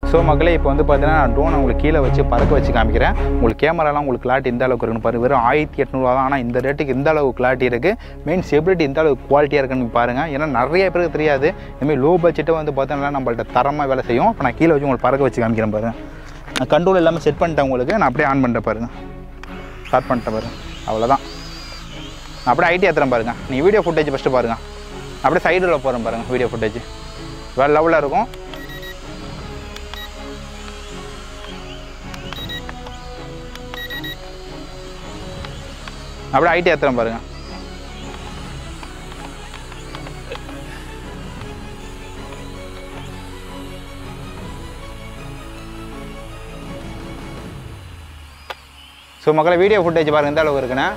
so மக்களே இப்போ வந்து பார்த்தீங்கன்னா நான் ட்ரோனை உங்களுக்கு கீழே வச்சு பறக்க வச்சு காமிக்கிறேன் உங்களுக்கு கேமராலாம் உங்களுக்கு கிளாரிட்டி இந்த அளவுக்கு இருக்குன்னு பாரு வெறும் ஆயிரத்தி எட்நூறுவா தான் ஆனால் இந்த ரேட்டுக்கு இந்த அளவுக்கு கிளாரிட்டி இருக்குது மெயின் ஸ்டெபிலிட்டி இந்த அளவுக்கு குவாலிட்டியாக இருக்குன்னு பாருங்கள் ஏன்னா நிறைய பேருக்கு தெரியாது இந்தமாதிரி லோ பட்ஜெட்டை வந்து பார்த்தோம்னா நம்மள்ட்ட தரமாக வேலை செய்யும் இப்போ நான் கீழே வச்சு உங்களுக்கு பறக்க வச்சு காமிக்கிறேன் பாருங்க நான் கண்ட்ரோல் எல்லாமே செட் பண்ணிட்டேன் உங்களுக்கு நான் அப்படியே ஆன் பண்ணிட்டேன் பாருங்க ஸ்டார்ட் பண்ணிட்டேன் பாருங்க அவ்வளோதான் நான் அப்படியே ஐடி ஏற்றுறேன் பாருங்க நீ வீடியோ ஃபுட்டேஜ் ஃபஸ்ட்டு பாருங்க அப்படியே சைடில் போகிறேன் பாருங்க வீடியோ ஃபுட்டேஜ் வேறு லெவலில் இருக்கும் அப்படியே ஐடி ஏற்றுறேன் பாருங்க ஸோ மக்களை வீடியோ ஃபுட்டேஜ் பாருங்க எந்த அளவுக்கு இருக்குண்ணே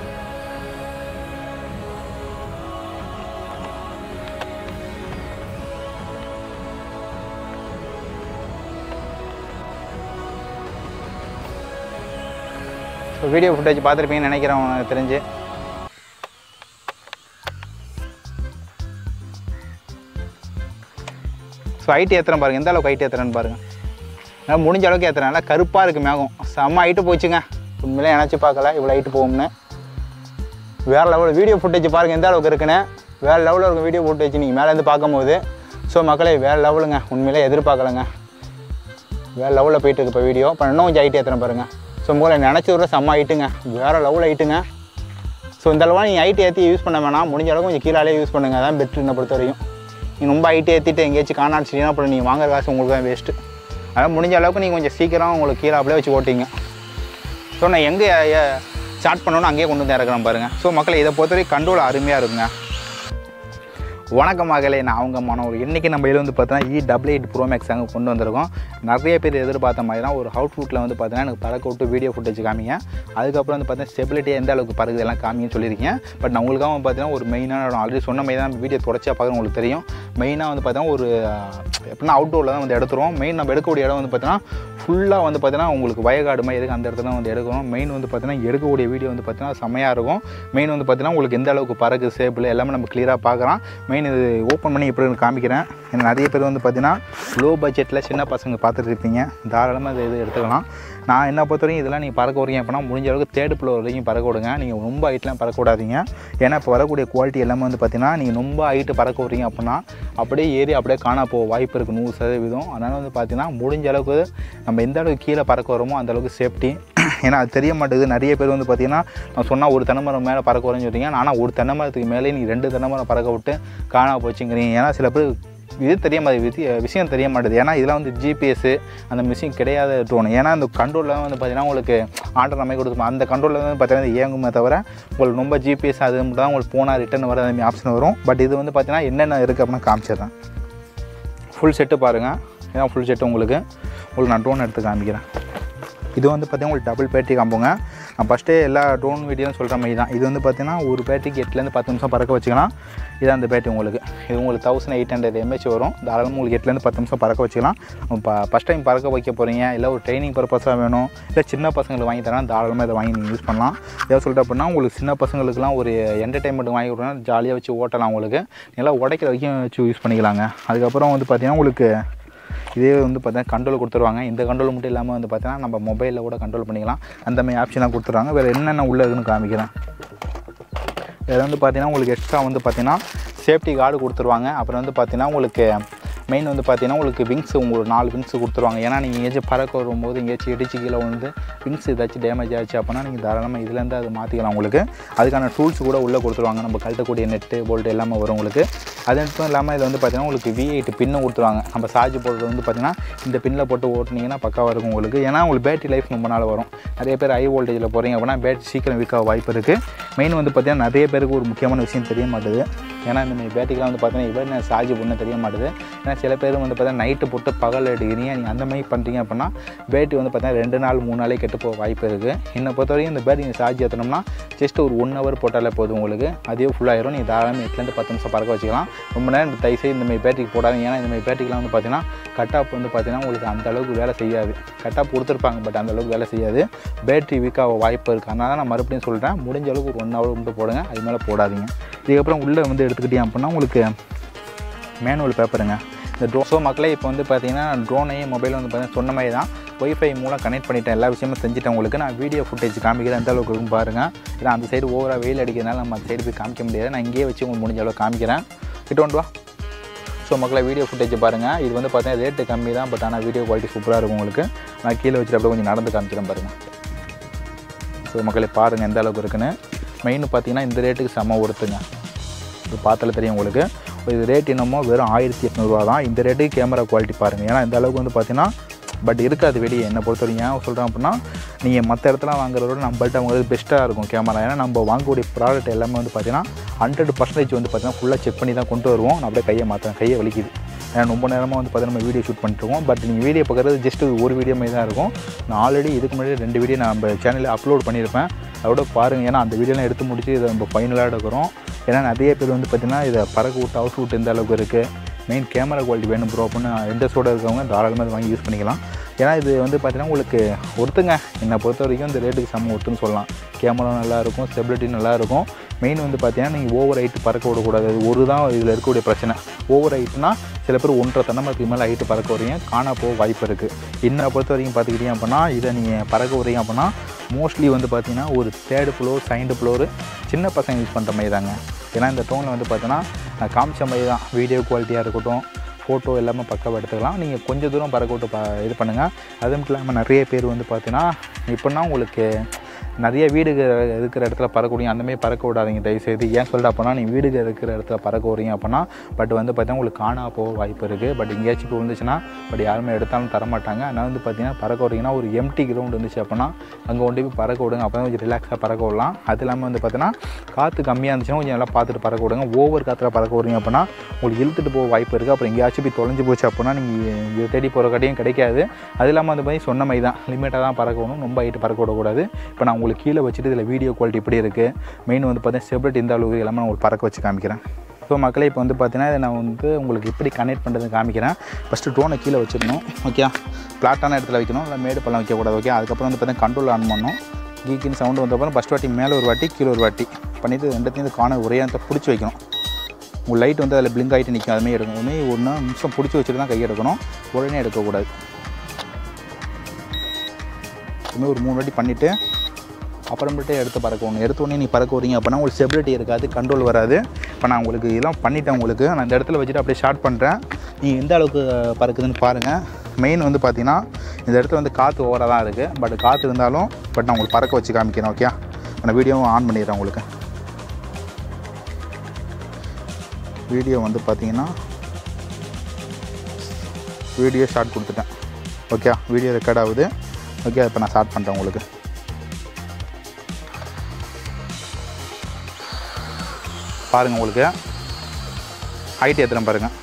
ஸோ வீடியோ ஃபுட்டேஜ் பார்த்துருப்பீங்கன்னு நினைக்கிறேன் உனக்கு தெரிஞ்சு ஸோ ஹைட் ஏற்றுறேன் பாருங்க எந்த அளவுக்கு ஹைட் ஏற்றுறேன்னு பாருங்க நான் முடிஞ்ச அளவுக்கு ஏற்றுறேன் நல்லா கருப்பாக இருக்குது மேகம் செம்ம ஹைட்டு போச்சுங்க உண்மையிலே நினச்சி பார்க்கல இவ்வளோ ஹைட்டு போகும்னு வேறு லெவல் வீடியோ ஃபுட்டேஜ் பாருங்கள் எந்த அளவுக்கு இருக்குன்னு வேறு லெவலில் இருக்கும் வீடியோ ஃபுட்டேஜ் நீங்கள் மேலேருந்து பார்க்கும்போது ஸோ மக்களே வேறு லெவலுங்க உண்மையிலே எதிர்பார்க்கலங்க வேறு லெவலில் போயிட்டு இருக்கு இப்போ வீடியோ இப்போ இன்னும் கொஞ்சம் ஹைட் ஏற்றுறேன் பாருங்கள் ஸோ உங்களை நினச்சி விட்ற செம்ம ஹைட்டுங்க வேறு லெவல் ஹைட்டுங்க ஸோ இந்த அளவு நீங்கள் ஹைட் ஏற்றி யூஸ் பண்ண வேணாம் முடிஞ்ச அளவுக்கு கொஞ்சம் கீழாலே யூஸ் பண்ணுங்கள் அதான் பெட்ரு என்னை பொறுத்த வரைக்கும் நீங்கள் ரொம்ப ஹைட் ஏற்றிட்டு எங்கேயாச்சும் காணாச்சிட்டீங்கன்னா அப்புறம் நீங்கள் வாங்குற காசு உங்களுக்கு தான் வேஸ்ட்டு அதான் முடிஞ்ச அளவுக்கு நீங்கள் கொஞ்சம் சீக்கிரம் உங்களுக்கு கீழே அப்படியே வச்சு ஓட்டிங்க ஸோ நான் எங்கே ஸ்டார்ட் பண்ணணும் அங்கேயே கொண்டு வந்து இறக்குறேன் பாருங்கள் ஸோ மக்களை இதை பொறுத்தவரைக்கும் கண்ட்ரோல் அருமையாக இருக்குங்க வணக்கம் மகளே நான் அவங்க மனோர் இன்றைக்கி நம்ம இதில் வந்து பார்த்தோன்னா E double eight pro max அங்கே கொண்டு வந்திருக்கோம் நிறைய பேர் எதிர்பார்த்த மாதிரி தான் ஒரு அவுட்ஃபுட்டில் வந்து பார்த்தீங்கன்னா எனக்கு பறக்க விட்டு வீடியோ ஃபுட்டேஜ் காமிங்க அதுக்கப்புறம் வந்து பார்த்தீங்கன்னா ஸ்டெபிலிட்டி எந்த அளவுக்கு பறக்குது எல்லாம் காமிங்கன்னு சொல்லியிருக்கேன் பட் நான் உங்களுக்காக வந்து பார்த்தீங்கன்னா ஒரு மெயினான ஆல்ரெடி சொன்ன மாதிரி தான் வீடியோ தொடர்ச்சியாக பார்க்குறது உங்களுக்கு தெரியும் மெயினாக வந்து பார்த்தீங்கன்னா ஒரு எப்படின்னா அவுட்டோரில் தான் வந்து எடுத்துருவோம் மெயின் நம்ம எடுக்கக்கூடிய இடம் வந்து பார்த்தீங்கன்னா ஃபுல்லாக வந்து பார்த்தீங்கன்னா உங்களுக்கு வயக்காடு மாதிரி எதுக்கு அந்த இடத்துல தான் வந்து எடுக்கணும் மெயின் வந்து பார்த்தீங்கன்னா எடுக்கக்கூடிய வீடியோ வந்து பார்த்தீங்கன்னா செமையாக இருக்கும் மெயின் வந்து பார்த்தீங்கன்னா உங்களுக்கு எந்த அளவுக்கு பறக்கு சேப்பில் எல்லாமே நம்ம கிளியராக பார்க்குறோம் மெயின் இது ஓப்பன் பண்ணி எப்படி காமிக்கிறேன் ஏன்னா நிறைய பேர் வந்து பார்த்தீங்கன்னா லோ பட்ஜெட்டில் சின்ன பசங்க பார்த்துட்டு இருப்பீங்க தாராளமாக இதை இது எடுத்துக்கலாம் நான் என்ன பொறுத்தவரைக்கும் இதெல்லாம் நீங்கள் பறக்க வரீங்க அப்படின்னா முடிஞ்ச அளவுக்கு தேர்ட் ஃப்ளோர் வரைக்கும் பறக்க விடுங்க நீங்கள் ரொம்ப ஹைட்லாம் பறக்க விடாதீங்க ஏன்னா இப்போ வரக்கூடிய குவாலிட்டி எல்லாமே வந்து பார்த்தீங்கன்னா நீங்கள் ரொம்ப ஹைட்டு பறக்க விட்றீங்க அப்படின்னா அப்படியே ஏறி அப்படியே காணா போக வாய்ப்பு இருக்குது நூறு சதவீதம் அதனால் வந்து பார்த்தீங்கன்னா முடிஞ்ச அளவுக்கு நம்ம எந்த அளவுக்கு கீழே பறக்க வரோமோ அந்த அளவுக்கு சேஃப்டி ஏன்னா அது தெரிய மாட்டேங்குது நிறைய பேர் வந்து பார்த்தீங்கன்னா நான் சொன்னால் ஒரு தென்னைமரம் மேலே பறக்க வரேன்னு சொல்றீங்க ஆனால் ஒரு தென்னைமரத்துக்கு மேலே நீங்கள் ரெண்டு தென்னைமரம் பறக்க விட்டு காணா போச்சுங்கிறீங்க ஏன்னா சில பேர் இது தெரிய மாட்டேது விதி- விஷயம் தெரிய மாட்டேது ஏன்னா இதெல்லாம் வந்து ஜிபிஎஸ் அந்த மிஷின் கிடையாத ட்ரோன் ஏன்னா அந்த கண்ட்ரோலில் வந்து பார்த்தீங்கன்னா உங்களுக்கு ஆர்டர் அமைக்க கொடுத்துருப்போம் அந்த கண்ட்ரோலில் வந்து பார்த்தீங்கன்னா இது இயங்குமே தவிர உங்களுக்கு ரொம்ப ஜிபிஎஸ் அது மட்டும் தான் உங்களுக்கு போனால் ரிட்டன் வர அந்த ஆப்ஷன் வரும் பட் இது வந்து பார்த்தீங்கன்னா என்னென்ன இருக்குது அப்படின்னு காமிச்சிடுறேன் ஃபுல் செட்டு பாருங்கள் இதான் ஃபுல் செட்டு உங்களுக்கு உங்களுக்கு நான் ட்ரோன் எடுத்து காமிக்கிறேன் இது வந்து பார்த்தீங்கன்னா உங்களுக்கு டபுள் பேட்டரி காம்போங்க நான் ஃபஸ்ட்டே எல்லா ட்ரோன் வீடியோவும் சொல்கிற மாதிரி தான் இது வந்து பார்த்தீங்கன்னா ஒரு பேட்டரிக்கு எட்டுலேருந்து பத்து நிமிஷம் பறக்க வச்சுக்கலாம் இதான் அந்த பேட்டரி உங்களுக்கு இது உங்களுக்கு தௌசண்ட் எயிட் ஹண்ட்ரட் எம்ஏஹெச் வரும் தாராளமாக உங்களுக்கு எட்டுலேருந்து பத்து நிமிஷம் பறக்க வச்சுக்கலாம் இப்போ ஃபஸ்ட் டைம் பறக்க வைக்க போகிறீங்க இல்லை ஒரு ட்ரைனிங் பர்பஸாக வேணும் இல்லை சின்ன பசங்களுக்கு வாங்கி தரேன் தாராளமாக இதை வாங்கி நீங்கள் யூஸ் பண்ணலாம் ஏதாவது சொல்லிட்டு அப்படின்னா உங்களுக்கு சின்ன பசங்களுக்குலாம் ஒரு என்டர்டைன்மெண்ட் வாங்கி கொடுத்தா ஜாலியாக வச்சு ஓட்டலாம் உங்களுக்கு நல்லா உடைக்கிற வரைக்கும் வச்சு யூஸ் பண்ணிக்கலாங்க அதுக்கப்புறம் வந்து பார்த்தீங்கன்னா உங்களுக்கு இதே வந்து பார்த்தீங்கன்னா கண்ட்ரோல் கொடுத்துருவாங்க இந்த கண்ட்ரோல் மட்டும் இல்லாமல் வந்து பார்த்தீங்கன்னா நம்ம மொபைலில் கூட கண்ட்ரோல் பண்ணிக்கலாம் அந்த மாதிரி ஆப்ஷன்லாம் கொடுத்துருவாங்க வேறு என்னென்ன உள்ளே இருக்குன்னு காமிக்கிறேன் வேறு வந்து பார்த்தீங்கன்னா உங்களுக்கு எக்ஸ்ட்ரா வந்து பார்த்தீங்கன்னா சேஃப்டி கார்டு கொடுத்துருவாங்க அப்புறம் வந்து பார்த்தீங்கன்னா உங்களுக்கு மெயின் வந்து பார்த்தீங்கன்னா உங்களுக்கு விங்ஸ் உங்களுக்கு நாலு விங்ஸ் கொடுத்துருவாங்க ஏன்னா நீங்கள் எங்கேயாச்சும் பறக்க வரும்போது எங்கேயாச்சும் இடிச்சு கீழே வந்து விங்ஸ் ஏதாச்சும் டேமேஜ் ஆச்சு அப்படின்னா நீங்கள் தாராளமாக இதுலேருந்து அது மாற்றிக்கலாம் உங்களுக்கு அதுக்கான டூல்ஸ் கூட உள்ளே கொடுத்துருவாங்க நம்ம கழட்டக்கூடிய நெட்டு போல்ட் எல்லாமே வரும் உங்களுக்கு அது மட்டும் இல்லாமல் இதில் வந்து பார்த்தீங்கன்னா உங்களுக்கு வி எயிட் பின்னு கொடுத்துருவாங்க நம்ம சார்ஜ் போடுறது வந்து பார்த்தீங்கன்னா இந்த பின்னில் போட்டு ஓட்டுனீங்கன்னா பக்காவாக இருக்கும் உங்களுக்கு ஏன்னா உங்களுக்கு பேட்டரி லைஃப் ரொம்ப நாள் வரும் நிறைய பேர் ஹை வோல்டேஜில் போகிறீங்க அப்படின்னா பேட்டரி சீக்கிரம் வீக்காக வாய்ப்பு இருக்குது மெயின் வந்து பார்த்தீங்கன்னா நிறைய பேருக்கு ஒரு முக்கியமான விஷயம் தெரிய மாட்டுது ஏன்னா இந்த மாதிரி பேட்டரிக்கெலாம் வந்து பார்த்தீங்கன்னா இவ்வளோ நேரம் சார்ஜ் பண்ண தெரிய மாட்டுது ஏன்னா சில பேர் வந்து பார்த்தீங்கன்னா நைட்டு போட்டு பகல் எடுக்கிறீங்க நீங்கள் அந்த மாதிரி பண்ணுறீங்க அப்படின்னா பேட்டரி வந்து பார்த்தீங்கன்னா ரெண்டு நாள் மூணு நாளே கெட்டு போக வாய்ப்பு இருக்குது என்னை பொறுத்த வரைக்கும் இந்த பேட்டரி சார்ஜ் ஏற்றினோம்னா ஜஸ்ட் ஒரு ஒன் ஹவர் போட்டாலே போதும் உங்களுக்கு அதே ஃபுல்லாயிரும் நீங்கள் தாராளமாக எட்டுலேருந்து பத்து நிமிஷம் பறக்க வச்சுக்கலாம் ரொம்ப நேரம் தயவுசெய்து இந்த மாதிரி பேட்டரிக்கு போடாதீங்க ஏன்னா இந்த மாதிரி பேட்டரிக்கெலாம் வந்து பார்த்தீங்கன்னா கட் ஆஃப் வந்து பார்த்தீங்கன்னா உங்களுக்கு அந்த அளவுக்கு வேலை செய்யாது கட் ஆஃப் கொடுத்துருப்பாங்க பட் அந்த அளவுக்கு வேலை செய்யாது பேட்டரி வீக்காக வாய்ப்பு இருக்குது அதனால நான் மறுபடியும் சொல்கிறேன் முடிஞ்ச அளவுக்கு ஒரு ஒன் ஹவர் மட்டும் போடுங்க அது மேலே போடாதீங்க இதுக்கப்புறம் உள்ளே வந்து எடுத்துக்கிட்டீங்க அப்படின்னா உங்களுக்கு மேனுவல் பேப்பருங்க இந்த ட்ரோ ஸோ மக்களே இப்போ வந்து பார்த்தீங்கன்னா ட்ரோனையும் மொபைலும் வந்து பார்த்தீங்கன்னா சொன்ன மாதிரி தான் ஒய்ஃபை மூலம் கனெக்ட் பண்ணிட்டேன் எல்லா விஷயமும் செஞ்சுட்டேன் உங்களுக்கு நான் வீடியோ ஃபுட்டேஜ் காமிக்கிறேன் எந்த அளவுக்கு இருக்குன்னு பாருங்கள் ஏன்னா அந்த சைடு ஓவராக வெயில் அடிக்கிறதுனால நம்ம அந்த சைடு போய் காமிக்க முடியாது நான் இங்கேயே வச்சு உங்களுக்கு முடிஞ்ச அளவுக்கு காமிக்கிறேன் கிட்ட கொண்டு வா ஸோ மக்களை வீடியோ ஃபுட்டேஜ் பாருங்கள் இது வந்து பார்த்தீங்கன்னா ரேட்டு கம்மி தான் பட் ஆனால் வீடியோ குவாலிட்டி சூப்பராக இருக்கும் உங்களுக்கு நான் கீழே வச்சுட்டு அப்படியே கொஞ்சம் நடந்து காமிக்கிறேன் பாருங்கள் ஸோ மக்களை பாருங்கள் எந்த அளவுக்கு இருக்குன்னு மெயின் பார்த்தீங்கன்னா இந்த ரேட்டுக்கு செம்ம ஒருத்துங்க இது பார்த்தாலே தெரியும் உங்களுக்கு இது ரேட் என்னமோ வெறும் ஆயிரத்தி எட்நூறுவா தான் இந்த ரேட்டுக்கு கேமரா குவாலிட்டி பாருங்கள் ஏன்னா இந்த அளவுக்கு வந்து பார்த்தீங்கன்னா பட் இருக்காது வெளியே என்னை பொறுத்த வரைக்கும் ஏன் சொல்கிறேன் அப்படின்னா நீங்கள் மற்ற இடத்துல வாங்குறத விட நம்மள்ட்ட வாங்குறது பெஸ்ட்டாக இருக்கும் கேமரா ஏன்னா நம்ம வாங்கக்கூடிய ப்ராடக்ட் எல்லாமே வந்து பார்த்தீங்கன்னா ஹண்ட்ரட் பர்சன்டேஜ் வந்து பார்த்தீங்கன்னா ஃபுல்லாக செக் பண்ணி தான் கொண்டு வருவோம் நான் அப்படியே கையை மாற்றேன் கையை வலிக்குது ஏன்னா ரொம்ப நேரமாக வந்து பார்த்தீங்கன்னா நம்ம வீடியோ ஷூட் பண்ணிட்டுருக்கோம் பட் நீங்கள் வீடியோ பார்க்குறது ஜஸ்ட் ஒரு வீடியோ மாதிரி தான் இருக்கும் நான் ஆல்ரெடி இதுக்கு முன்னாடி ரெண்டு வீடியோ நான் நம்ம சேனலில் அப்லோட் பண்ணியிருப்பேன் அதோட பாருங்கள் ஏன்னா அந்த வீடியோலாம் எடுத்து முடிச்சு இதை நம்ம ஃபைனலாக எடுக்கிறோம் ஏன்னா நிறைய பேர் வந்து பார்த்திங்கன்னா இதை பறக்க விட்டு ஹவுஸ் விட்டு எந்த அளவுக்கு இருக்குது மெயின் கேமரா குவாலிட்டி வேணும் ப்ரோ அப்படின்னு இன்ட்ரெஸ்டோட இருக்கவங்க தாராளமாக இதை வாங்கி யூஸ் பண்ணிக்கலாம் ஏன்னா இது வந்து பார்த்தீங்கன்னா உங்களுக்கு ஒருத்துங்க என்னை பொறுத்த வரைக்கும் இந்த ரேட்டுக்கு செம்ம ஒருத்துன்னு சொல்லலாம் கேமரா நல்லாயிருக்கும் ஸ்டெபிலிட்டி நல்லாயிருக்கும் மெயின் வந்து பார்த்தீங்கன்னா நீங்கள் ஓவர் ஹைட்டு பறக்க விடக்கூடாது அது ஒரு தான் இதில் இருக்கக்கூடிய பிரச்சனை ஓவர் ஹைட்னா சில பேர் ஒன்றரை தன்னமரத்துக்கு மேலே ஹைட்டு பறக்க வரீங்க காணா போக வாய்ப்பு இருக்குது என்னை பொறுத்த வரைக்கும் பார்த்துக்கிட்டீங்க அப்படின்னா இதை நீங்கள் பறக்க வரீங்க அப்படின்னா மோஸ்ட்லி வந்து பார்த்தீங்கன்னா ஒரு தேர்டு ஃப்ளோர் செகண்ட் ஃப்ளோரு சின்ன பசங்க யூஸ் பண்ணுற மாதிரி தாங்க ஏன்னா இந்த டோனில் வந்து பார்த்தீங்கன்னா நான் காமிச்ச மாதிரி தான் வீடியோ குவாலிட்டியாக இருக்கட்டும் ஃபோட்டோ எல்லாமே பக்காவாக எடுத்துக்கலாம் நீங்கள் கொஞ்சம் தூரம் பறக்க விட்டு ப இது பண்ணுங்கள் அது மட்டும் இல்லாமல் நிறைய பேர் வந்து பார்த்தீங்கன்னா இப்போனா உங்களுக்கு நிறைய வீடுக இருக்கிற இடத்துல பறக்கக்கூடிய அந்தமாதிரி பறக்க விடாதீங்க தயவுசெய்து ஏன் சொல்லிட்டு அப்போனா நீ வீடுக இருக்கிற இடத்துல பறக்க வரீங்க அப்படின்னா பட் வந்து பார்த்தீங்கன்னா உங்களுக்கு காணா போக வாய்ப்பு இருக்குது பட் எங்கேயாச்சும் இப்போ இருந்துச்சுன்னா பட் யாருமே எடுத்தாலும் தரமாட்டாங்க அதனால் வந்து பார்த்தீங்கன்னா பறக்க வரீங்கன்னா ஒரு எம்டி கிரவுண்ட் இருந்துச்சு அப்படின்னா அங்கே கொண்டு போய் பறக்க விடுங்க அப்போ தான் கொஞ்சம் ரிலாக்ஸாக பறக்க விடலாம் அது இல்லாமல் வந்து பார்த்தீங்கன்னா காற்று கம்மியாக இருந்துச்சுன்னா கொஞ்சம் நல்லா பார்த்துட்டு பறக்க விடுங்க ஓவர் காற்றுல பறக்க வரீங்க அப்படின்னா உங்களுக்கு இழுத்துட்டு போக வாய்ப்பு இருக்குது அப்புறம் எங்கேயாச்சும் போய் தொலைஞ்சு போச்சு அப்படின்னா நீங்கள் இது தேடி போகிற கடையும் கிடைக்காது அது இல்லாமல் வந்து மாதிரி சொன்ன மாதிரி தான் லிமிட்டாக தான் பறக்கணும் ரொம்ப ஹைட்டு பறக்க விடக்கூடாது இப்போ நான் உங்களுக்கு கீழே வச்சுட்டு இதில் வீடியோ குவாலிட்டி இப்படி இருக்குது மெயின் வந்து பார்த்தீங்கன்னா ஸ்டெபிலிட்டி இந்த அளவுக்கு எல்லாமே நான் உங்களுக்கு பறக்க வச்சு காமிக்கிறேன் ஸோ மக்களே இப்போ வந்து பார்த்தீங்கன்னா இதை நான் வந்து உங்களுக்கு எப்படி கனெக்ட் பண்ணுறதுன்னு காமிக்கிறேன் ஃபஸ்ட்டு ட்ரோனை கீழே வச்சிடணும் ஓகே ஃப்ளாட்டான இடத்துல வைக்கணும் இல்லை மேடு பள்ளம் வைக்கக்கூடாது ஓகே அதுக்கப்புறம் வந்து பார்த்தீங்கன்னா கண்ட்ரோல் ஆன் பண்ணணும் கீக்கின்னு சவுண்டு வந்தப்பறம் ஃபஸ்ட் வாட்டி மேலே ஒரு வாட்டி கீழே ஒரு வாட்டி பண்ணிவிட்டு ரெண்டுத்தையும் காண ஒரே இடத்த பிடிச்சி வைக்கணும் உங்கள் லைட் வந்து அதில் பிளிங்க் ஆகிட்டு நிற்கும் அதுமாதிரி எடுக்கணும் அதுமாதிரி ஒன்று நிமிஷம் பிடிச்சி வச்சுட்டு தான் கை எடுக்கணும் உடனே எடுக்கக்கூடாது இதுமாதிரி ஒரு மூணு வாட்டி பண்ணிவிட்டு அப்புறமேட்டு எடுத்து பறக்கணும் எடுத்த உடனே நீ பறக்க வரீங்க அப்படின்னா உங்களுக்கு ஸ்டெபிலிட்டி இருக்காது கண்ட்ரோல் வராது இப்போ நான் உங்களுக்கு இதெல்லாம் பண்ணிட்டேன் உங்களுக்கு நான் இந்த இடத்துல வச்சுட்டு அப்படியே ஷார்ட் பண்ணுறேன் நீங்கள் எந்த அளவுக்கு பறக்குதுன்னு பாருங்கள் மெயின் வந்து பார்த்தீங்கன்னா இந்த இடத்துல வந்து காற்று ஓவராக தான் இருக்குது பட் காற்று இருந்தாலும் பட் நான் உங்களுக்கு பறக்க வச்சு காமிக்கிறேன் ஓகே நான் வீடியோவும் ஆன் பண்ணிடுறேன் உங்களுக்கு வீடியோ வந்து பார்த்தீங்கன்னா வீடியோ ஷார்ட் கொடுத்துட்டேன் ஓகே வீடியோ ரெக்கார்ட் ஆகுது ஓகே இப்போ நான் ஸ்டார்ட் பண்ணுறேன் உங்களுக்கு பாருங்கள் உங்களுக்கு ஹைட் ஏற்றுறேன் பாருங்கள்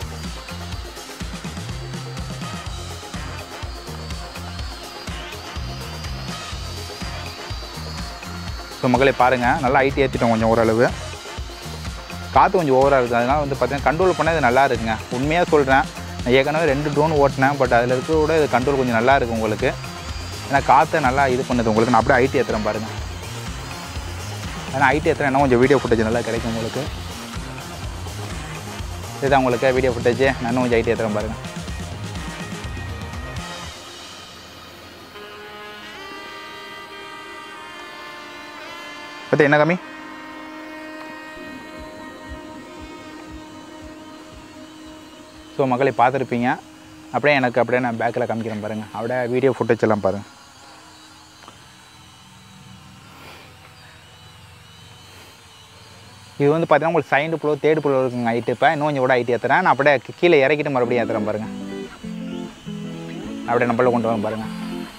ஸோ மகளே பாருங்கள் நல்லா ஹைட் ஏற்றிட்டோம் கொஞ்சம் ஓரளவு காற்று கொஞ்சம் ஓவராக இருக்குது அதனால் வந்து பார்த்தீங்கன்னா கண்ட்ரோல் பண்ண இது நல்லா இருக்குங்க உண்மையாக சொல்கிறேன் நான் ஏற்கனவே ரெண்டு ட்ரோன் ஓட்டினேன் பட் அதில் இருக்க கூட இது கண்ட்ரோல் கொஞ்சம் நல்லா இருக்குது உங்களுக்கு ஏன்னா காற்றை நல்லா இது பண்ணுது உங்களுக்கு நான் அப்படியே ஹைட் ஏற்றுறேன் பாருங்கள் ஏன்னா ஹைட் ஏற்றுறேன் இன்னும் கொஞ்சம் வீடியோ ஃபுட்டேஜ் நல்லா கிடைக்கும் உங்களுக்கு இதுதான் உங்களுக்கு வீடியோ ஃபுட்டேஜ் நான் இன்னும் கொஞ்சம் ஹைட் ஏற்றுறேன் பாருங்கள் பற்றி என்ன கம்மி ஸோ மக்களை பார்த்துருப்பீங்க அப்படியே எனக்கு அப்படியே நான் பேக்கில் காமிக்கிறேன் பாருங்கள் அப்படியே வீடியோ ஃபுட்டேஜ் எல்லாம் பாருங்கள் இது வந்து பார்த்தீங்கன்னா உங்களுக்கு செகண்ட் ஃப்ளோ தேர்ட் ஃப்ளோ இருக்குங்க ஹைட்டு இப்போ இன்னும் கொஞ்சம் கூட ஹைட் ஏற்றுறேன் நான் அப்படியே கீழே இறக்கிட்டு மறுபடியும் ஏற்றுறேன் பாருங்கள் அப்படியே நம்மள கொண்டு வரேன் பாருங்கள்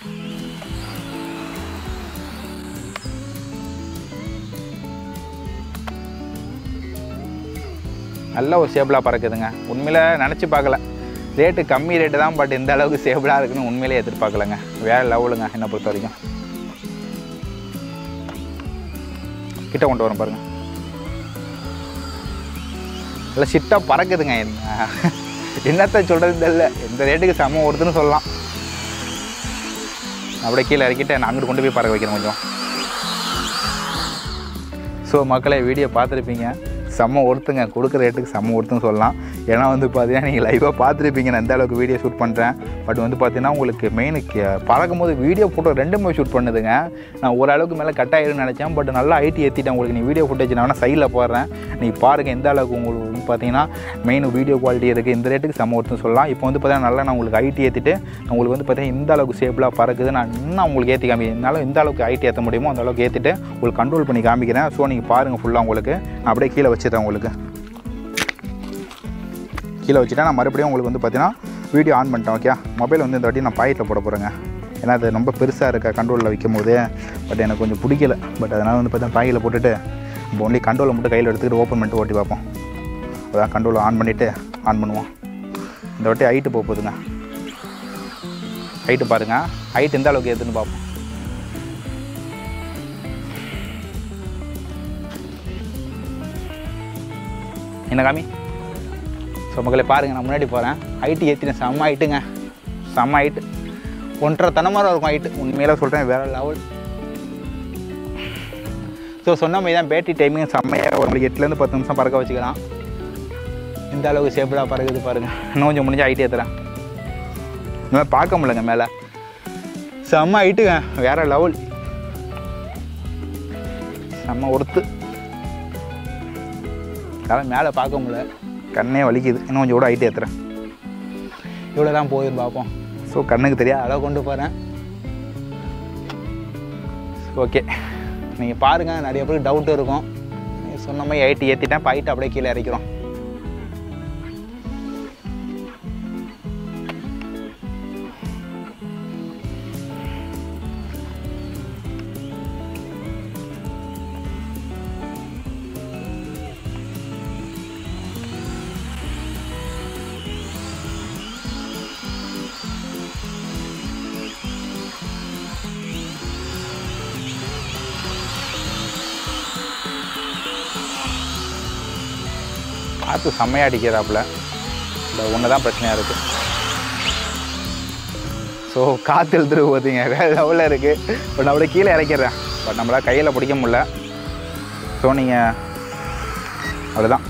நல்ல ஒரு சேபிளாக பறக்குதுங்க உண்மையில் நினச்சி பார்க்கல ரேட்டு கம்மி ரேட்டு தான் பட் இந்த அளவுக்கு சேபிளாக இருக்குன்னு உண்மையிலே எதிர்பார்க்கலங்க வேறு லெவலுங்க என்னை பொறுத்த வரைக்கும் கிட்ட கொண்டு வரேன் பாருங்கள் நல்லா சிட்டாக பறக்குதுங்க என்ன என்னத்தை சொல்கிறது தெரியல இந்த ரேட்டுக்கு செம ஒருத்தன்னு சொல்லலாம் அப்படியே கீழே இறக்கிட்டு நான் அங்கிட்டு கொண்டு போய் பறக்க வைக்கிறேன் கொஞ்சம் ஸோ மக்களை வீடியோ பார்த்துருப்பீங்க செம்ம ஒருத்துங்க கொடுக்குற ரேட்டுக்கு செம்ம ஒருத்துன்னு சொல்லலாம் ஏன்னா வந்து பார்த்தீங்கன்னா நீங்கள் லைவாக பார்த்துருப்பீங்க நான் எந்த அளவுக்கு வீடியோ ஷூட் பண்ணுறேன் பட் வந்து பார்த்தீங்கன்னா உங்களுக்கு மெயினுக்கு பறக்கும் போது வீடியோ ஃபோட்டோ ரெண்டுமே ஷூட் பண்ணுதுங்க நான் ஓரளவுக்கு மேலே கட் ஆகிடும்னு நினச்சேன் பட் நல்லா ஐடி ஏற்றிட்டேன் உங்களுக்கு நீ வீடியோ ஃபுட்டேஜ் நான் வேணால் சைடில் போடுறேன் நீ பாருங்கள் எந்த அளவுக்கு உங்களுக்கு வந்து பார்த்தீங்கன்னா மெயின் வீடியோ குவாலிட்டி இருக்குது இந்த ரேட்டுக்கு செம்ம ஒருத்துன்னு சொல்லலாம் இப்போ வந்து பார்த்தீங்கன்னா நல்லா நான் உங்களுக்கு ஐடி ஏற்றிட்டு உங்களுக்கு வந்து பார்த்தீங்கன்னா இந்த அளவுக்கு சேஃப்லாக பறக்குது நான் இன்னும் உங்களுக்கு ஏற்றி காமி என்னால் எந்த அளவுக்கு ஐடி ஏற்ற முடியுமோ அந்த அளவுக்கு ஏற்றிட்டு உங்களுக்கு கண்ட்ரோல் பண்ணி காமிக்கிறேன் ஸோ நீங்கள் பாருங்கள் ஃபுல்லாக உங்களுக்கு நான் அப்படியே கீழே வச்சிடுறேன் உங்களுக்கு கீழே வச்சுட்டா நான் மறுபடியும் உங்களுக்கு வந்து பார்த்தீங்கன்னா வீடியோ ஆன் பண்ணிட்டேன் ஓகே மொபைல் வந்து இந்த வாட்டி நான் பாக்கெட்டில் போட போகிறேங்க ஏன்னா அது ரொம்ப பெருசாக இருக்கா கண்ட்ரோலில் வைக்கும் போது பட் எனக்கு கொஞ்சம் பிடிக்கல பட் அதனால் வந்து பார்த்தீங்கன்னா பாக்கெட்டில் போட்டுட்டு இப்போ ஒன்லி கண்ட்ரோலை மட்டும் கையில் எடுத்துக்கிட்டு ஓப்பன் பண்ணிட்டு ஓட்டி பார்ப்போம் அதான் கண்ட்ரோலை ஆன் பண்ணிவிட்டு ஆன் பண்ணுவோம் இந்த வாட்டி ஹைட்டு போக போகுதுங்க ஹைட்டு பாருங்கள் ஹைட் எந்த அளவுக்கு ஏற்றுன்னு பார்ப்போம் என்ன காமி ஸோ மக்களை பாருங்கள் நான் முன்னாடி போகிறேன் ஹைட்டு ஏற்றினேன் செம்ம ஹைட்டுங்க செம்ம ஹைட்டு ஒன்றரை தனமாக இருக்கும் ஹைட்டு உண்மையில சொல்கிறேன் வேறு லெவல் ஸோ சொன்ன மாதிரி தான் பேட்டரி டைமிங் செம்மையாக உங்களுக்கு எட்டுலேருந்து பத்து நிமிஷம் பறக்க வச்சுக்கலாம் இந்த அளவுக்கு சேஃப்டாக பறக்குது பாருங்கள் இன்னும் கொஞ்சம் முடிஞ்சு ஹைட் ஏற்றுறேன் இந்த பார்க்க முடியலங்க மேலே செம்ம ஹைட்டுங்க வேறு லெவல் செம்ம ஒருத்து அதனால் மேலே பார்க்க முடியல கண்ணே வலிக்குது இன்னும் கொஞ்சம் கூட ஹைட் ஏற்றுறேன் இவ்வளோ தான் போகுது பார்ப்போம் ஸோ கண்ணுக்கு தெரியாது அளவு கொண்டு போகிறேன் ஓகே நீங்கள் பாருங்கள் நிறைய பேருக்கு டவுட் இருக்கும் நீங்க சொன்ன மாதிரி ஹைட்டு ஏற்றிட்டேன் ஹைட்டு அப்படியே கீழே இறக்கிறோம் காற்று செம்மையாக அடிக்கிறாப்புல இந்த ஒன்று தான் பிரச்சனையாக இருக்குது ஸோ காற்று எழுத்துட்டு போகுதுங்க வேறு லெவலில் இருக்குது பட் நான் அப்படியே கீழே இறக்கிறேன் பட் நம்மளால் கையில் பிடிக்க முடியல ஸோ நீங்கள் அவ்வளோதான்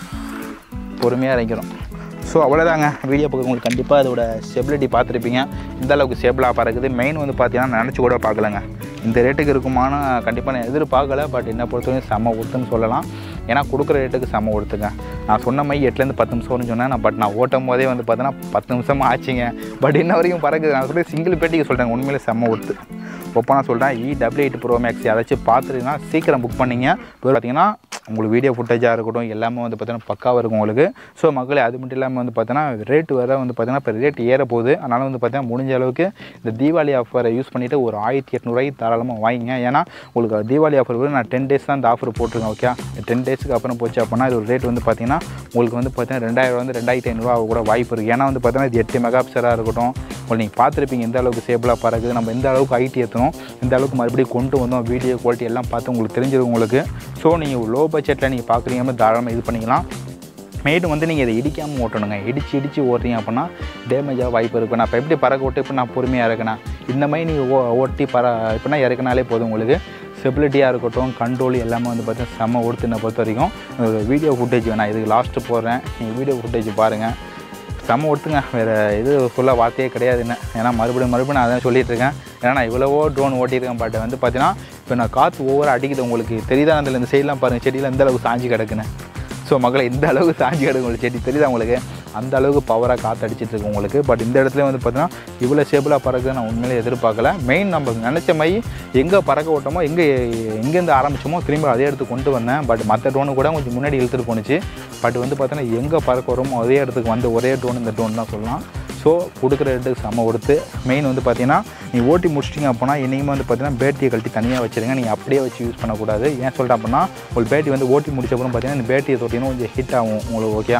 பொறுமையாக இறக்கிறோம் ஸோ அவ்வளோதாங்க வீடியோ பார்க்க உங்களுக்கு கண்டிப்பாக அதோட ஸ்டெபிலிட்டி பார்த்துருப்பீங்க இந்த அளவுக்கு ஸ்டேபிளாக பறக்குது மெயின் வந்து பார்த்தீங்கன்னா நினச்சி கூட பார்க்கலங்க இந்த ரேட்டுக்கு இருக்குமான்னு கண்டிப்பாக நான் எதிர்பார்க்கல பட் என்னை பொறுத்தவரைக்கும் செம்ம ஒருத்துன்னு சொல்லலாம் ஏன்னா கொடுக்குற ரேட்டுக்கு செம்ம ஒருத்துங்க நான் சொன்ன மாதிரி எட்டுலேருந்து பத்து நிமிஷம்னு சொன்னேன் நான் பட் நான் ஓட்டும் போதே வந்து பார்த்தீங்கன்னா பத்து நிமிஷமாக ஆச்சுங்க பட் இன்ன வரைக்கும் பறக்குது நான் சொல்லி சிங்கிள் பேட்டிக்கு சொல்கிறேன் உண்மையிலே செம்ம ஒருத்து ஒப்பா நான் சொல்கிறேன் E W eight pro max யாராச்சும் பார்த்துருந்தீங்கன்னா சீக்கிரம் புக் பண்ணிங்க இப்போ பார்த்தீங்கன்னா உங்களுக்கு வீடியோ ஃபுட்டேஜாக இருக்கட்டும் எல்லாமே வந்து பார்த்தீங்கன்னா பக்காவாக இருக்கும் உங்களுக்கு ஸோ மக்களே அது மட்டும் இல்லாமல் வந்து பார்த்தீங்கன்னா ரேட் வேறு வந்து பார்த்தீங்கன்னா இப்போ ரேட் ஏற போகுது அதனால் வந்து பார்த்தீங்கன்னா முடிஞ்ச அளவுக்கு இந்த தீபாவளி ஆஃபரை யூஸ் பண்ணிவிட்டு ஒரு ஆயிரத்தி எட்நூறுவாய்க்கு தாராளமாக வாங்கிங்க ஏன்னா உங்களுக்கு தீபாவளி ஆஃபர் கூட நான் டென் டேஸ் தான் இந்த ஆஃபர் போட்டிருக்கேன் ஓகே டென் டேஸுக்கு அப்புறம் போச்சு அப்படின்னா இது ஒரு ரேட் வந்து பார்த்தீங்கன்னா உங்களுக்கு வந்து பார்த்தீங்கன்னா ரெண்டாயிரம் வந்து ரெண்டாயிரத்தி ஐநூறுரூவா கூட வாய்ப்பு இருக்குது ஏன்னா வந்து பார்த்தீங்கன்னா இது எட்டு மெகா பிக்சராக இருக்கட்டும் உங்களுக்கு நீங்கள் பார்த்துருப்பீங்க எந்த அளவுக்கு சேஃபிளாக பறக்குது நம்ம எந்த அளவுக்கு ஐடி ஏற்றணும் எந்த அளவுக்கு மறுபடியும் கொண்டு வந்தோம் வீடியோ குவாலிட்டி எல்லாம் பார்த்து உங்களுக்கு தெரிஞ்சிருக்கும் உங்களுக்கு ஸோ நீங்கள் லோ பட்ஜெட்டில் நீங்கள் பார்க்குறீங்க தாராளமாக இது பண்ணிக்கலாம் மெயின் வந்து நீங்கள் இதை இடிக்காமல் ஓட்டணுங்க இடிச்சு இடிச்சு ஓட்டுறீங்க அப்படின்னா டேமேஜாக வாய்ப்பு இருக்கும் நான் இப்போ எப்படி பறக்க ஓட்டு இப்போ நான் பொறுமையாக இறக்கணும் இந்த மாதிரி நீங்கள் ஓ ஓட்டி பற இப்போனா இறக்குனாலே போதும் உங்களுக்கு ஸ்டெபிலிட்டியாக இருக்கட்டும் கண்ட்ரோல் எல்லாமே வந்து பார்த்தீங்கன்னா செம்ம ஒருத்தினை பொறுத்த வரைக்கும் ஒரு வீடியோ ஃபுட்டேஜ் வேணாம் இதுக்கு லாஸ்ட்டு போடுறேன் நீங்கள் வீடியோ ஃபுட்டேஜ் பாருங்கள் செம்ம ஒட்டுங்க வேறு இது சொல்ல வார்த்தையே கிடையாது என்ன ஏன்னா மறுபடியும் மறுபடியும் நான் அதான் சொல்லிட்டு இருக்கேன் ஏன்னா நான் இவ்வளவோ ட்ரோன் ஓட்டியிருக்கேன் பட் வந்து பார்த்தீங்கன்னா இப்போ நான் காற்று ஓவராக அடிக்குது உங்களுக்கு தெரியுதா அதில் இந்த சைட்லாம் பாருங்கள் செடியில் எந்த அளவுக்கு சாஞ்சி கிடக்குன்னு ஸோ மக்களை இந்த அளவுக்கு சாஞ்சி கிடக்கு உங்களுக்கு செடி தெரியுதா உங்களுக்கு அந்த அளவுக்கு பவராக காற்று அடிச்சிட்டு இருக்கு உங்களுக்கு பட் இந்த இடத்துல வந்து பார்த்தீங்கன்னா இவ்வளோ ஷேபிளாக பறக்குது நான் உண்மையிலே எதிர்பார்க்கல மெயின் நம்ம நினச்ச மாதிரி எங்கே பறக்க விட்டோமோ எங்கே எங்கேருந்து ஆரம்பிச்சோமோ திரும்ப அதே இடத்துக்கு கொண்டு வந்தேன் பட் மற்ற ட்ரோனு கூட கொஞ்சம் முன்னாடி இழுத்துட்டு போணுச்சு பட் வந்து பார்த்தீங்கன்னா எங்கே பறக்க வரோமோ அதே இடத்துக்கு வந்து ஒரே ட்ரோன் இந்த ட்ரோன் தான் சொல்லலாம் ஸோ கொடுக்குற ரேட்டுக்கு செம்ம கொடுத்து மெயின் வந்து பார்த்தீங்கன்னா நீ ஓட்டி முடிச்சிட்டிங்க அப்படின்னா இன்றைக்குமே வந்து பார்த்தீங்கன்னா பேட்டரியை கழட்டி தனியாக வச்சுருங்க நீங்கள் அப்படியே வச்சு யூஸ் பண்ணக்கூடாது ஏன் சொல்லிட்டேன் அப்படின்னா உங்களுக்கு பேட்டரி வந்து ஓட்டி முடிச்ச அப்புறம் பார்த்தீங்கன்னா இந்த பேட்டரியை தொட்டிங்கன்னா கொஞ்சம் ஹிட் ஆகும் உங்களுக்கு ஓகே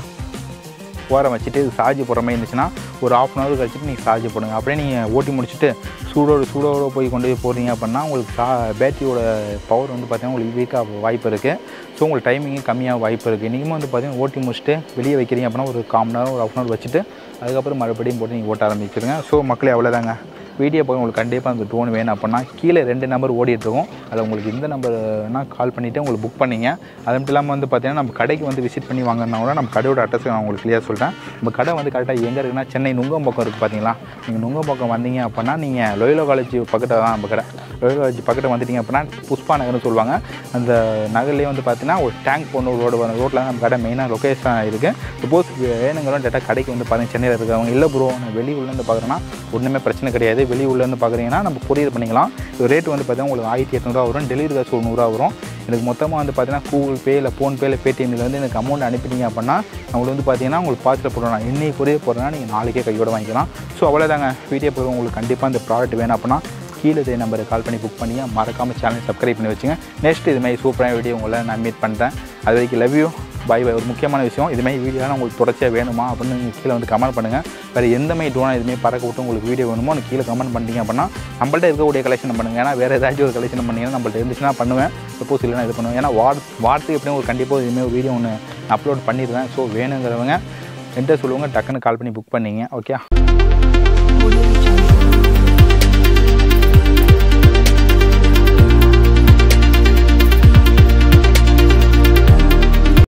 ஓரம் வச்சுட்டு இது சார்ஜ் போடுற மாதிரி இருந்துச்சுன்னா ஒரு ஆஃப் அன் ஹவர் கழிச்சிட்டு நீங்கள் சார்ஜ் போடுங்க அப்படியே நீங்கள் ஓட்டி முடிச்சுட்டு சூடோடு சூடோடு போய் கொண்டு போய் போடுறீங்க அப்படின்னா உங்களுக்கு சா பேட்டரியோட பவர் வந்து பார்த்தீங்கன்னா உங்களுக்கு வீக்காக வாய்ப்பு இருக்குது ஸோ உங்களுக்கு டைமிங்கும் கம்மியாக வாய்ப்பு இருக்குது இன்றைக்குமே வந்து பார்த்தீங்கன்னா ஓட்டி முடிச்சுட்டு வெளியே வைக்கிறீங்க அப்படின்னா ஒரு கால் மணி நேரம் ஒரு ஹாஃப் அன் ஹவர் வச்சுட்டு அதுக்கப்புறம் மறுபடியும் போட்டு நீங்கள் ஓட்ட ஆரம்பிச்சிருங்க ஸோ மக்களே அவ்வளோதாங்க வீடியோ பார்க்க உங்களுக்கு கண்டிப்பாக அந்த ட்ரோன் வேணும் அப்படின்னா கீழே ரெண்டு நம்பர் ஓடிட்டு இருக்கும் அதில் உங்களுக்கு இந்த நம்பர்னா கால் பண்ணிவிட்டு உங்களுக்கு புக் பண்ணீங்க அது மட்டும் இல்லாமல் வந்து பார்த்தீங்கன்னா நம்ம கடைக்கு வந்து விசிட் பண்ணி வாங்கினா கூட நம்ம கடையோட அட்ரஸ் நான் உங்களுக்கு கிளியர் சொல்கிறேன் நம்ம கடை வந்து கரெக்டாக எங்கே இருக்குன்னா சென்னை நுங்கம்பாக்கம் இருக்குது பார்த்தீங்களா நீங்கள் நுங்கம்பாக்கம் வந்தீங்க அப்படின்னா நீங்கள் லோயலோ காலேஜ் பக்கத்தில் தான் நம்ம கடை லோயலோ காலேஜ் பக்கத்தில் வந்துட்டீங்க அப்படின்னா புஷ்பா நகர்னு சொல்லுவாங்க அந்த நகர்லேயே வந்து பார்த்தீங்கன்னா ஒரு டேங்க் போன ரோடு வரும் ரோட்டில் நம்ம கடை மெயினாக லொக்கேஷன் இருக்குது சப்போஸ் வேணுங்கிறோம் டேட்டா கடைக்கு வந்து பார்த்தீங்கன்னா சென்னையில் இருக்கிறவங்க இல்லை ப்ரோ நான் வெளி உள்ளேருந்து பார்க்குறேன்னா ஒன்றுமே பிரச்சனை கிடையாது வெளி உள்ளேருந்து பார்க்குறீங்கன்னா நம்ம கொரியர் பண்ணிக்கலாம் இது ரேட் வந்து பார்த்தீங்கன்னா உங்களுக்கு ஆயிரத்தி எட்நூறுவா வரும் டெலிவரி காசு ஒரு நூறுரூவா வரும் எனக்கு மொத்தமாக வந்து பார்த்தீங்கன்னா கூகுள் பே இல்லை ஃபோன்பே இல்லை பேடிஎம்ல வந்து எனக்கு அமௌண்ட் அனுப்பிட்டீங்க அப்படின்னா உங்களுக்கு வந்து பார்த்தீங்கன்னா உங்களுக்கு பார்சல் போடணும் இன்னைக்கு கொரியர் போடுறேன்னா நீங்கள் நாளைக்கே கையோட வாங்கிக்கலாம் ஸோ அவ்வளோதாங்க வீடியோ போடுற உங்களுக்கு கண்டிப்பாக இந்த ப்ராடக்ட் வேணும் அப்படின்னா கீழே இதே நம்பருக்கு கால் பண்ணி புக் பண்ணி மறக்காமல் சேனல் சப்ஸ்கிரைப் பண்ணி வச்சுங்க நெக்ஸ்ட் இது மாதிரி சூப்பரான வீடியோ உங்களை நான் மீட் பண்ணுறேன் அது வரைக்கும் லவ் யூ பை பை ஒரு முக்கியமான விஷயம் இதுமாதிரி வீடியோலாம் உங்களுக்கு தொடர்ச்சியாக வேணுமா அப்படின்னு நீங்கள் கீழே வந்து கமெண்ட் பண்ணுங்கள் வேறு எந்த மாதிரி ட்ரோனா இதுமாதிரி பறக்க விட்டு உங்களுக்கு வீடியோ வேணுமோ எனக்கு கீழே கமெண்ட் பண்ணிட்டீங்க அப்படின்னா நம்மள்ட்ட இருக்கக்கூடிய கலெக்ஷன் பண்ணுங்கள் ஏன்னா வேறு ஏதாச்சும் ஒரு கலெக்ஷன் பண்ணிங்கன்னா நம்மள்ட்ட இருந்துச்சுன்னா பண்ணுவேன் சப்போஸ் இல்லைனா இது பண்ணுவேன் ஏன்னா வாட் வாட்ஸுக்கு எப்படியும் ஒரு கண்டிப்பாக இதுமாதிரி ஒரு வீடியோ ஒன்று அப்லோட் பண்ணிடுவேன் ஸோ வேணுங்கிறவங்க என்கிட்ட சொல்லுவாங்க டக்குன்னு கால் பண்ணி புக் பண்ணிங்க ஓகே